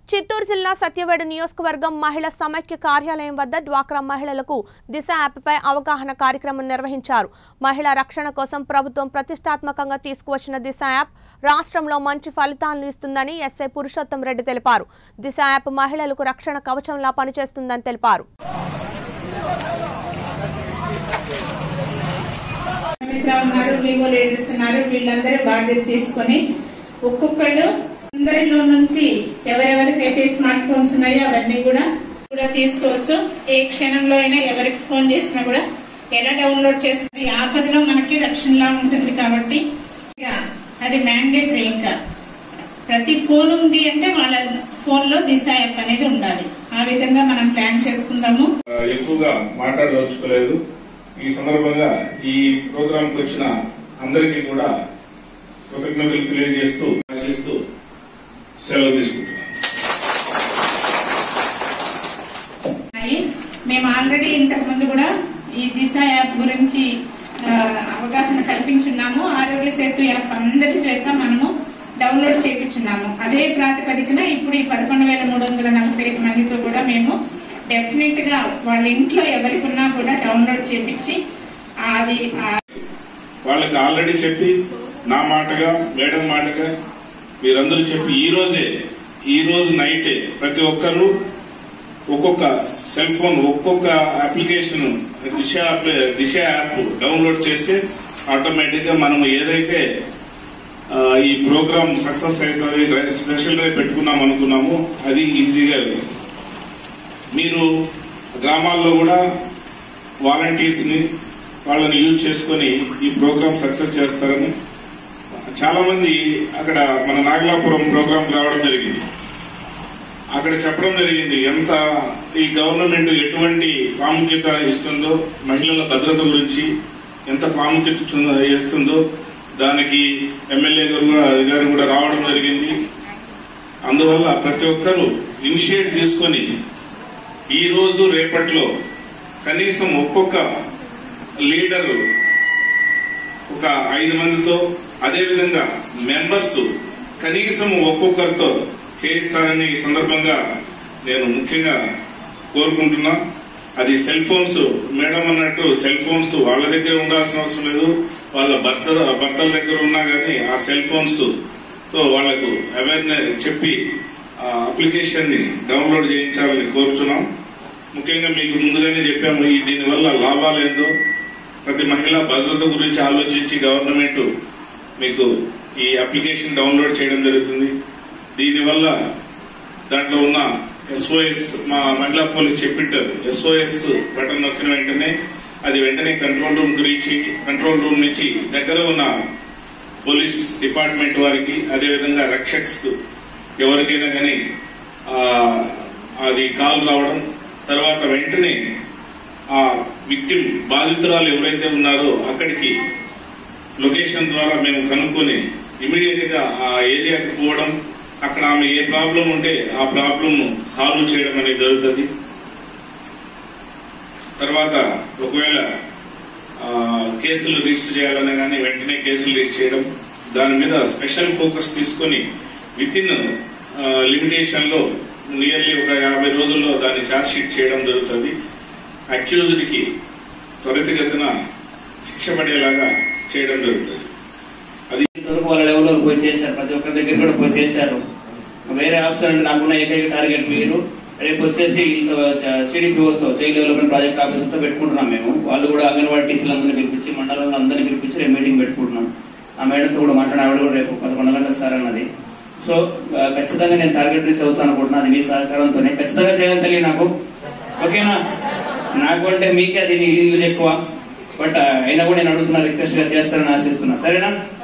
చిత్తూరు జిల్లా సత్యవేడు నియోజకవర్గం మహిళా సమైక్య కార్యాలయం వద్ద డ్వాక్రా మహిళలకు దిశ యాప్పై అవగాహన కార్యక్రమం నిర్వహించారు మహిళా రక్షణ కోసం ప్రభుత్వం ప్రతిష్టాత్మకంగా తీసుకువచ్చిన దిశ యాప్ రాష్ట్రంలో మంచి ఫలితాలను ఇస్తుందని ఎస్ఐ పురుషోత్తం రెడ్డి తెలిపారు దిశ యాప్ మహిళలకు రక్షణ కవచంలా పనిచేస్తుందని తెలిపారు సుమిత్ర ఉన్నారు వివో లీడర్స్ ఉన్నారు వీళ్ళందరూ బాధ్యత తీసుకొని ఒక్కొక్కళ్ళు అందరిలో నుంచి ఎవరెవరికైతే స్మార్ట్ ఫోన్స్ ఉన్నాయో అవన్నీ కూడా కూడా తీసుకోవచ్చు ఏ క్షణంలో అయినా ఎవరికి ఫోన్ చేసినా కూడా ఎలా డౌన్లోడ్ చేస్తుంది ఆపదలో మనకి రక్షణలా ఉంటుంది కాబట్టి ఇక అది మ్యాండేటరీ ఇంకా ప్రతి ఫోన్ ఉంది అంటే వాళ్ళ ఫోన్ లో దిశ యాప్ అనేది ఉండాలి ఆ విధంగా మనం ప్లాన్ చేసుకుందాము ఆ, ఎక్కువగా మాట్లాడదలుచుకోలేదు ఈ సందర్భంగా ఈ ప్రోగ్రామ్ కి వచ్చిన అందరికీ కూడా కృతజ్ఞతలు తెలియజేస్తూ ఆశిస్తూ సెలవు తీసుకుంటున్నాను ఉన్నాయి. మేము ఆల్రెడీ ఇంతకు ముందు కూడా ఈ దిశ యాప్ గురించి ఆ, అవగాహన కల్పించున్నాము ఆరోగ్య సేతు యాప్ అందరి చేత మనము డౌన్లోడ్ చేయించున్నాము అదే ప్రాతిపదికన ఇప్పుడు ఈ పదకొండు వేల మూడు వందల నలభై ఐదు మందితో కూడా మేము డెఫినెట్ గా వాళ్ళ ఇంట్లో ఎవరికి ఉన్నా కూడా డౌన్లోడ్ చేపించి అది ఆ వాళ్ళకి ఆల్రెడీ చెప్పి నా మాటగా మేడం మాటగా మీరందరూ చెప్పి ఈ రోజే ఈ రోజు నైటే ప్రతి ఒక్కరు ఒక్కొక్క సెల్ ఫోన్ ఒక్కొక్క application Disha app Disha app download చేస్తే ఆటోమేటిక్ గా మనం ఏదైతే ఆ, ఈ ప్రోగ్రామ్ సక్సెస్ అవుతుంది స్పెషల్ గా పెట్టుకున్నాం అనుకున్నాము అది ఈజీగా అవుతుంది మీరు గ్రామాల్లో కూడా వాలంటీర్స్ ని వాళ్ళని యూజ్ చేసుకొని ఈ ప్రోగ్రామ్ సక్సెస్ చేస్తారని చాలా మంది అక్కడ మన నాగలాపురం ప్రోగ్రామ్ రావడం జరిగింది అక్కడ చెప్పడం జరిగింది ఎంత ఈ గవర్నమెంట్ ఎటువంటి ప్రాముఖ్యత ఇస్తుందో మహిళల భద్రత గురించి ఎంత ప్రాముఖ్యత ఇస్తుందో- ఇస్తుందో దానికి ఎమ్మెల్యే గారు కూడా- గారు కూడా రావడం జరిగింది అందువల్ల ప్రతి ఒక్కరూ ఇనిషియేట్ తీసుకొని ఈ రోజు రేపట్లో కనీసం ఒక్కొక్క లీడరు ఒక ఐదు మందితో అదేవిధంగా మెంబర్స్ కనీసం ఒక్కొక్కరితో చేయిస్తారని ఈ సందర్భంగా నేను ముఖ్యంగా కోరుకుంటున్నా అది సెల్ ఫోన్స్ మేడం అన్నట్టు సెల్ ఫోన్స్ వాళ్ళ దగ్గర ఉండాల్సిన అవసరం లేదు వాళ్ళ భర్త భర్తల దగ్గర ఉన్నా కానీ ఆ సెల్ ఫోన్స్ తో వాళ్లకు అవేర్నెస్ చెప్పి ఆ అప్లికేషన్ ని డౌన్లోడ్ చేయించాలని కోరుచున్నాం ముఖ్యంగా మీకు ముందుగానే చెప్పాము ఈ దీనివల్ల లాభాలు ఏందో ప్రతి మహిళ భద్రత గురించి ఆలోచించి గవర్నమెంట్ మీకు ఈ అప్లికేషన్ డౌన్లోడ్ చేయడం జరుగుతుంది దీనివల్ల దాంట్లో ఉన్న ఎస్ఓఎస్ మా మహిళా పోలీస్ చెప్పింటారు ఎస్ఓఎస్ బటన్ నొక్కిన వెంటనే అది వెంటనే కంట్రోల్ రూమ్ కు రీచ్ అయ్యి, కంట్రోల్ రూమ్ నుంచి దగ్గర ఉన్న పోలీస్ డిపార్ట్మెంట్ వారికి అదేవిధంగా రక్షక్స్ కు ఎవరికైనా కానీ ఆ, అది కాల్ రావడం తర్వాత వెంటనే ఆ విక్టిమ్ బాధితురాలు ఎవరైతే ఉన్నారో అక్కడికి లొకేషన్ ద్వారా మేము కనుక్కొని ఇమీడియట్ గా ఆ ఏరియాకి పోవడం అక్కడ ఆమె ఏ ప్రాబ్లం ఉంటే ఆ ప్రాబ్లం సాల్వ్ చేయడం అనేది జరుగుతుంది తర్వాత ఒకవేళ ఆ, కేసులు రిజిస్టర్ చేయాలన్నా కానీ వెంటనే కేసులు రిజిస్టర్ చేయడం దాని మీద స్పెషల్ ఫోకస్ తీసుకొని విత్ ఇన్ లిమిటేషన్ లో నియర్లీ ఒక యాభై రోజుల్లో దాన్ని ఛార్జ్ షీట్ చేయడం జరుగుతుంది అక్యూజ్డ్ కి త్వరితగతిన శిక్ష పడేలాగా చేయడం జరుగుతుంది ఇంతవరకు వాళ్ళ లెవెల్లో పోయి చేశారు ప్రతి ఒక్కరి దగ్గర కూడా పోయి చేశారు వేరే ఆఫీసర్ అంటే నాకున్న ఏకైక టార్గెట్ మీరు రేపు వచ్చేసి సిడిపిఓస్ తో చైల్డ్ డెవలప్మెంట్ ప్రాజెక్ట్ ఆఫీసర్ తో పెట్టుకుంటున్నాం మేము వాళ్ళు కూడా అంగన్వాడీ టీచర్లు అందరినీ పిలిపించి మండలంలో అందరినీ పిలిపించి రేపు మీటింగ్ పెట్టుకుంటున్నాం ఆ మేడంతో కూడా మాట్లాడిన ఆవిడ కూడా రేపు పదకొండు గంటలకు సార్ అన్నది సో ఆ, ఖచ్చితంగా నేను టార్గెట్ రీచ్ అవుతాను అనుకుంటున్నా అది మీ సహకారంతోనే ఖచ్చితంగా చేయాలి తెలియ నాకు ఓకేనా నాకు అంటే మీకే అది యూజ్ ఎక్కువ బట్ అయినా కూడా నేను అడుగుతున్నా రిక్వెస్ట్ గా చేస్తారని ఆశిస్తున్నా సరేనా